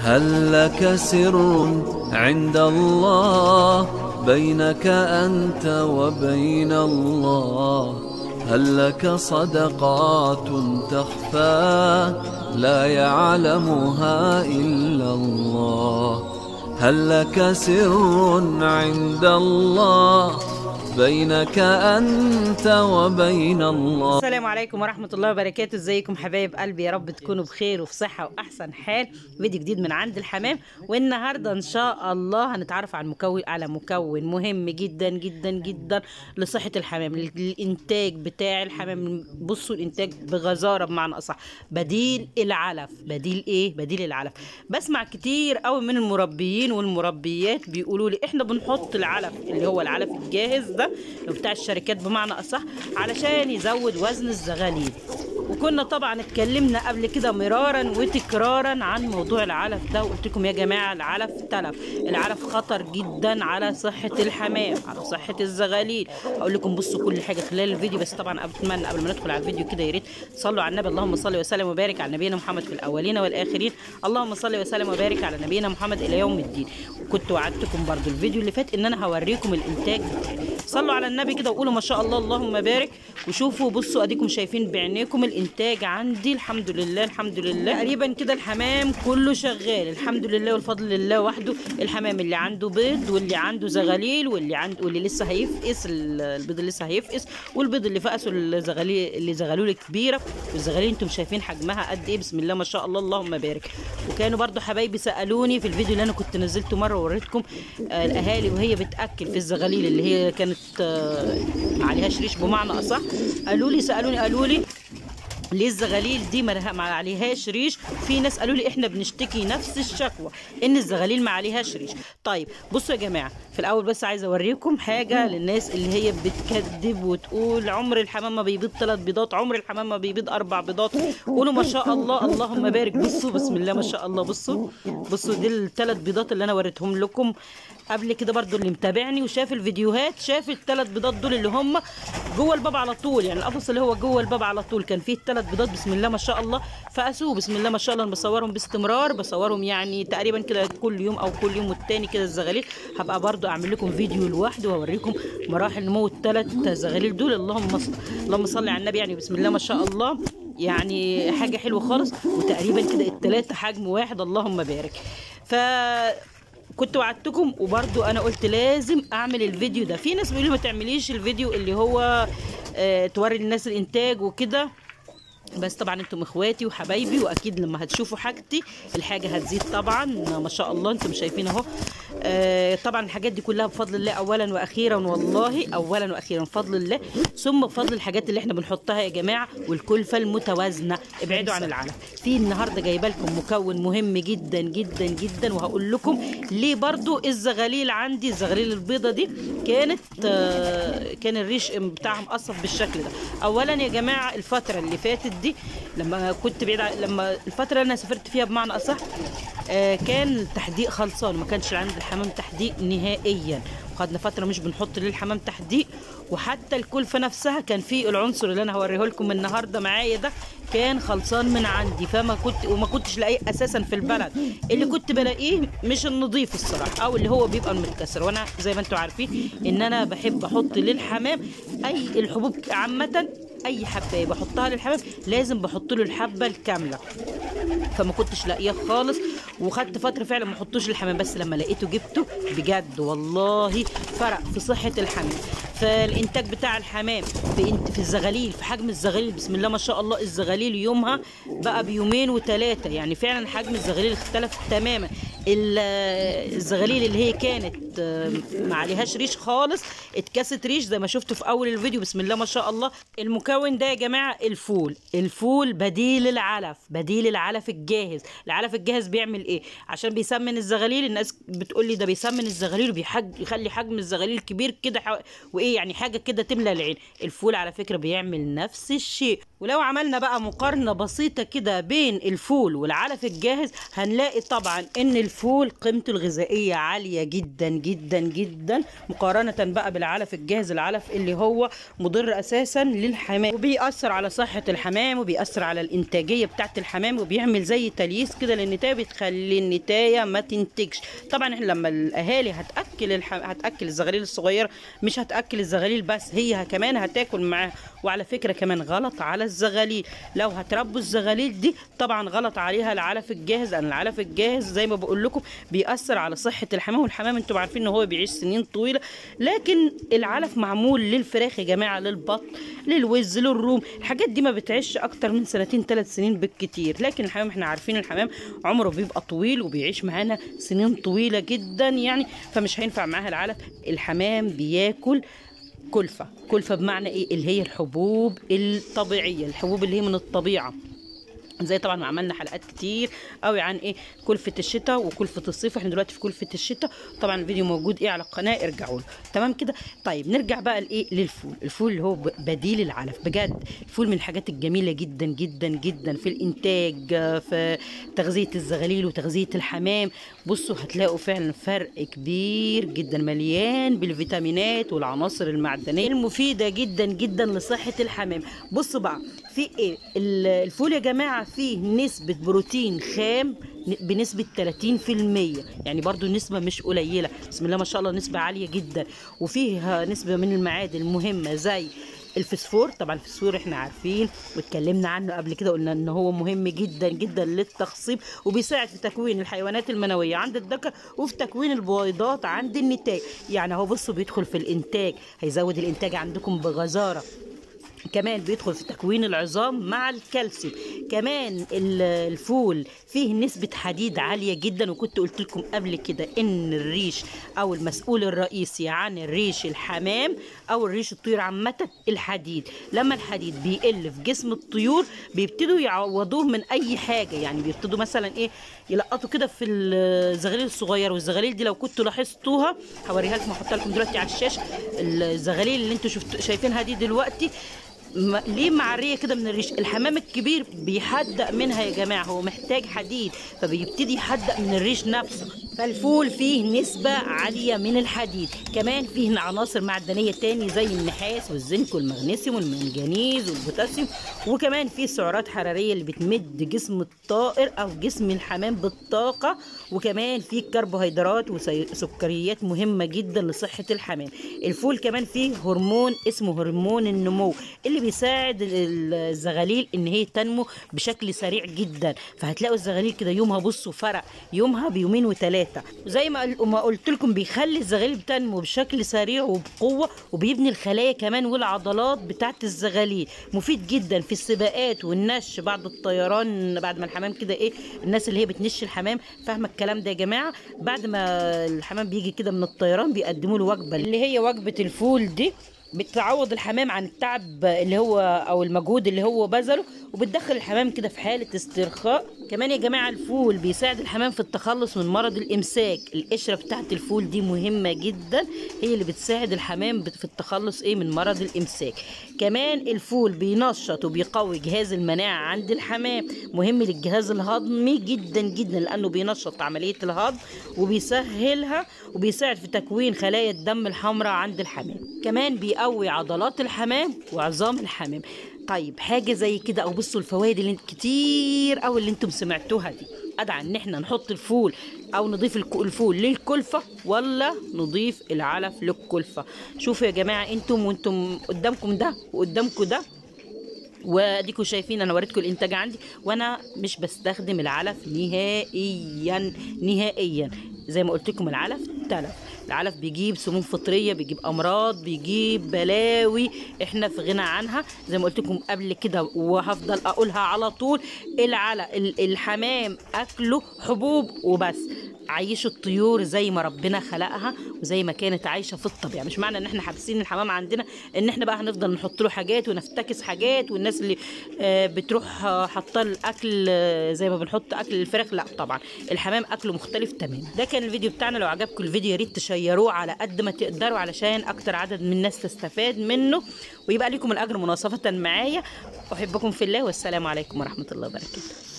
هل لك سر عند الله بينك أنت وبين الله هل لك صدقات تخفى لا يعلمها إلا الله هل لك سر عند الله بينك أنت وبين الله السلام عليكم ورحمة الله وبركاته ازيكم حبايب قلبي يا رب تكونوا بخير وفي صحة وأحسن حال فيديو جديد من عند الحمام والنهاردة إن شاء الله هنتعرف عن مكون على مكون مهم جدا جدا جدا لصحة الحمام للإنتاج بتاع الحمام بصوا الإنتاج بغزارة بمعنى أصح بديل العلف بديل إيه بديل العلف بسمع كتير قوي من المربيين والمربيات بيقولوا لي إحنا بنحط العلف اللي هو العلف الجاهز ده اللي بتاع الشركات بمعنى أصح علشان يزود وزن الزغاليل وكنا طبعا اتكلمنا قبل كده مرارا وتكرارا عن موضوع العلف ده وقلت لكم يا جماعه العلف تلف العلف خطر جدا على صحه الحمام على صحه الزغاليل اقول لكم بصوا كل حاجه خلال الفيديو بس طبعا اتمنى قبل ما ندخل على الفيديو كده يا ريت صلوا على النبي اللهم صل وسلم وبارك على نبينا محمد في الاولين والاخرين اللهم صل وسلم وبارك على نبينا محمد الى يوم الدين وكنت وعدتكم برضو الفيديو اللي فات ان انا هوريكم الانتاج بتاعي صلوا على النبي كده وقولوا ما شاء الله اللهم بارك وشوفوا بصوا اديكم شايفين بعينيكم الانتاج عندي الحمد لله الحمد لله تقريبا كده الحمام كله شغال الحمد لله والفضل لله وحده الحمام اللي عنده بيض واللي عنده زغاليل واللي عنده واللي لسه هيفقس البيض اللي لسه هيفقس والبيض اللي فقسوا الزغاليل اللي زغالوله كبيره والزغاليل انتم شايفين حجمها قد ايه بسم الله ما شاء الله اللهم بارك وكانوا برضو حبايبي سالوني في الفيديو اللي انا كنت نزلته مره ووريتكم آه الاهالي وهي بتاكل في الزغاليل اللي هي كانت آه عليها ريش بمعنى اصح قالوا لي سالوني قالوا لي ليه الزغاليل دي ما ما عليهاش ريش في ناس قالوا لي احنا بنشتكي نفس الشكوى ان الزغاليل ما عليهاش ريش طيب بصوا يا جماعه في الاول بس عايزه اوريكم حاجه للناس اللي هي بتكذب وتقول عمر الحمام ما بيبيض ثلاث بيضات عمر الحمام ما بيبيض اربع بيضات قولوا ما شاء الله اللهم بارك بصوا بسم الله ما شاء الله بصوا بصوا دي الثلاث بيضات اللي انا وريتهم لكم قبل كده برضو اللي متابعني وشاف الفيديوهات شاف الثلاث بيضات دول اللي هم جوه الباب على طول يعني القفص اللي هو جوه الباب على طول كان فيه الثلاث بيضات بسم الله ما شاء الله فقسوه بسم الله ما شاء الله انا بصورهم باستمرار بصورهم يعني تقريبا كده كل يوم او كل يوم والتاني كده الزغاليل هبقى برضو اعمل لكم فيديو لوحده واوريكم مراحل نمو الثلاث زغاليل دول اللهم صل اللهم صل على النبي يعني بسم الله ما شاء الله يعني حاجه حلوه خالص وتقريبا كده الثلاثه حجم واحد اللهم بارك ف كنت وعدتكم وبرضو انا قلت لازم اعمل الفيديو ده في ناس بيقولوا ما تعمليش الفيديو اللي هو آه توري الناس الانتاج وكده بس طبعا انتم اخواتي وحبايبي واكيد لما هتشوفوا حاجتي الحاجه هتزيد طبعا ما شاء الله انتم شايفين اهو آه طبعا الحاجات دي كلها بفضل الله اولا واخيرا والله اولا واخيرا بفضل الله ثم بفضل الحاجات اللي احنا بنحطها يا جماعه والكلفه المتوازنه ابعدوا عن العلف في النهارده جايبه لكم مكون مهم جدا جدا جدا وهقول لكم ليه برضو الزغاليل عندي الزغاليل البيضه دي كانت آه كان الريش بتاعها مقصف بالشكل ده اولا يا جماعه الفتره اللي فاتت دي لما كنت بعيد لما الفتره اللي انا سافرت فيها بمعنى اصح آه كان التحديق خلصان ما كانش عند الحمام تحديق نهائيا خدنا فتره مش بنحط للحمام تحديق وحتى الكلفه نفسها كان في العنصر اللي انا هوريه لكم النهارده معايا ده كان خلصان من عندي فما كنت وما كنتش لاقيه اساسا في البلد اللي كنت بلاقيه مش النظيف الصراحه او اللي هو بيبقى متكسر وانا زي ما انتم عارفين ان انا بحب احط للحمام اي الحبوب عامه اي حبايه بحطها للحمام لازم بحط له الحبه الكامله فما كنتش لاقيه خالص وخدت فتره فعلا ما احطوش للحمام بس لما لقيته جبته بجد والله فرق في صحه الحمام فالانتاج بتاع الحمام في في الزغاليل في حجم الزغاليل بسم الله ما شاء الله الزغاليل يومها بقى بيومين وثلاثه يعني فعلا حجم الزغاليل اختلف تماما الزغاليل اللي هي كانت ما عليهاش ريش خالص اتكست ريش زي ما شفتوا في اول الفيديو بسم الله ما شاء الله المكون ده يا جماعه الفول الفول بديل العلف بديل العلف الجاهز العلف الجاهز بيعمل ايه عشان بيسمن الزغاليل الناس بتقول لي ده بيسمن الزغاليل وبيحج يخلي حجم الزغاليل كبير كده وايه ايه يعني حاجه كده تملى العين الفول على فكره بيعمل نفس الشيء ولو عملنا بقى مقارنه بسيطه كده بين الفول والعلف الجاهز هنلاقي طبعا ان الفول قيمته الغذائيه عاليه جدا جدا جدا مقارنه بقى بالعلف الجاهز العلف اللي هو مضر اساسا للحمام وبيأثر على صحه الحمام وبيأثر على الانتاجيه بتاعه الحمام وبيعمل زي تلييس كده للنتايه بتخلي النتايه ما تنتجش طبعا احنا لما الاهالي هتاكل الح... هتاكل الزغاليل الصغيره مش هتاكل الزغاليل بس هي كمان هتاكل معاها وعلى فكره كمان غلط على الزغاليل لو هتربوا الزغاليل دي طبعا غلط عليها العلف الجاهز لان العلف الجاهز زي ما بقول لكم بيأثر على صحه الحمام والحمام انتم عارفين ان هو بيعيش سنين طويله لكن العلف معمول للفراخ يا جماعه للبط للوز للروم الحاجات دي ما بتعيش اكتر من سنتين ثلاث سنين بالكتير لكن الحمام احنا عارفين الحمام عمره بيبقى طويل وبيعيش معانا سنين طويله جدا يعني فمش هينفع معاها العلف الحمام بياكل كلفة كلفة بمعنى ايه اللي هي الحبوب الطبيعية الحبوب اللي هي من الطبيعة زي طبعا ما عملنا حلقات كتير قوي عن ايه كلفة الشتاء وكلفة الصيف احنا دلوقتي في كلفة الشتاء طبعا الفيديو موجود ايه على القناة ارجعوا له تمام كده طيب نرجع بقى لايه للفول الفول اللي هو ب- بديل العلف بجد الفول من الحاجات الجميلة جدا جدا جدا في الانتاج آه، في تغذية الزغاليل وتغذية الحمام بصوا هتلاقوا فعلا فرق كبير جدا مليان بالفيتامينات والعناصر المعدنية المفيدة جدا جدا لصحة الحمام بصوا بقى في ايه ال- الفول يا جماعة فيه نسبة بروتين خام ن- بنسبة 30% يعني برضو نسبة مش قليلة بسم الله ما شاء الله نسبة عالية جدا وفيها نسبة من المعادن المهمة زي الفسفور طبعا الفسفور احنا عارفين واتكلمنا عنه قبل كده قلنا ان هو مهم جدا جدا للتخصيب وبيساعد في تكوين الحيوانات المنويه عند الذكر وفي تكوين البويضات عند النتاج يعني هو بصوا بيدخل في الانتاج هيزود الانتاج عندكم بغزاره كمان بيدخل في تكوين العظام مع الكالسيوم كمان ال- الفول فيه نسبة حديد عالية جدا وكنت قلت لكم قبل كده ان الريش او المسؤول الرئيسي عن الريش الحمام او الريش الطيور عامة الحديد لما الحديد بيقل في جسم الطيور بيبتدوا يعوضوه من اي حاجة يعني بيبتدوا مثلا ايه يلقطوا كده في الزغاليل الصغيرة والزغاليل دي لو كنتوا لاحظتوها هوريها لكم هحطها لكم دلوقتي على الشاشة الزغاليل اللي انتوا شفت شايفينها دي دلوقتي م- ليه معريه كده من الريش الحمام الكبير بيحدق منها يا جماعه هو محتاج حديد فبيبتدي يحدق من الريش نفسه فالفول فيه نسبة عالية من الحديد كمان فيه عناصر معدنية تاني زي النحاس والزنك والمغنيسيوم والمنجنيز والبوتاسيوم وكمان فيه سعرات حرارية اللي بتمد جسم الطائر أو جسم الحمام بالطاقة وكمان فيه كربوهيدرات وسكريات مهمة جدا لصحة الحمام الفول كمان فيه هرمون اسمه هرمون النمو اللي بيساعد ال- الزغاليل ان هي تنمو بشكل سريع جدا فهتلاقوا الزغاليل كده يومها بصوا فرق يومها بيومين وثلاثه زي ما قل- ما قلت لكم بيخلي الزغاليل بتنمو بشكل سريع وبقوه وبيبني الخلايا كمان والعضلات بتاعت الزغاليل مفيد جدا في السباقات والنش بعد الطيران بعد ما الحمام كده ايه الناس اللي هي بتنش الحمام فاهمه الكلام ده يا جماعه بعد ما الحمام بيجي كده من الطيران بيقدموا له وجبه اللي هي وجبه الفول دي بتعوض الحمام عن التعب اللي هو او المجهود اللي هو بذله وبتدخل الحمام كده في حاله استرخاء كمان يا جماعه الفول بيساعد الحمام في التخلص من مرض الامساك القشره بتاعت الفول دي مهمه جدا هي اللي بتساعد الحمام بت- في التخلص ايه من مرض الامساك كمان الفول بينشط وبيقوي جهاز المناعه عند الحمام مهم للجهاز الهضمي جدا جدا لانه بينشط عمليه الهضم وبيسهلها وبيساعد في تكوين خلايا الدم الحمراء عند الحمام كمان بيقوي عضلات الحمام وعظام الحمام طيب حاجه زي كده او بصوا الفوائد اللي انت- كتير قوي اللي انتم سمعتوها دي ادعى ان احنا نحط الفول او نضيف الك- الفول للكلفه ولا نضيف العلف للكلفه شوفوا يا جماعه انتم وانتم قدامكم ده وقدامكم ده واديكم شايفين انا وريتكم الانتاج عندي وانا مش بستخدم العلف نهائيا نهائيا زي ما قلت لكم العلف تلف العلف بيجيب سموم فطريه بيجيب امراض بيجيب بلاوي احنا في غنى عنها زي ما قلت لكم قبل كده وهفضل اقولها على طول العلف ال- الحمام اكله حبوب وبس عيشوا الطيور زي ما ربنا خلقها وزي ما كانت عايشه في الطبيعه مش معنى ان احنا حابسين الحمام عندنا ان احنا بقى هنفضل نحط له حاجات ونفتكس حاجات والناس اللي آه، بتروح آه، حاطه له الاكل آه، زي ما بنحط اكل الفراخ لا طبعا الحمام اكله مختلف تماما ده كان الفيديو بتاعنا لو عجبكم الفيديو يا ريت تشيروه على قد ما تقدروا علشان اكتر عدد من الناس تستفاد منه ويبقى لكم الاجر مناصفه معايا احبكم في الله والسلام عليكم ورحمه الله وبركاته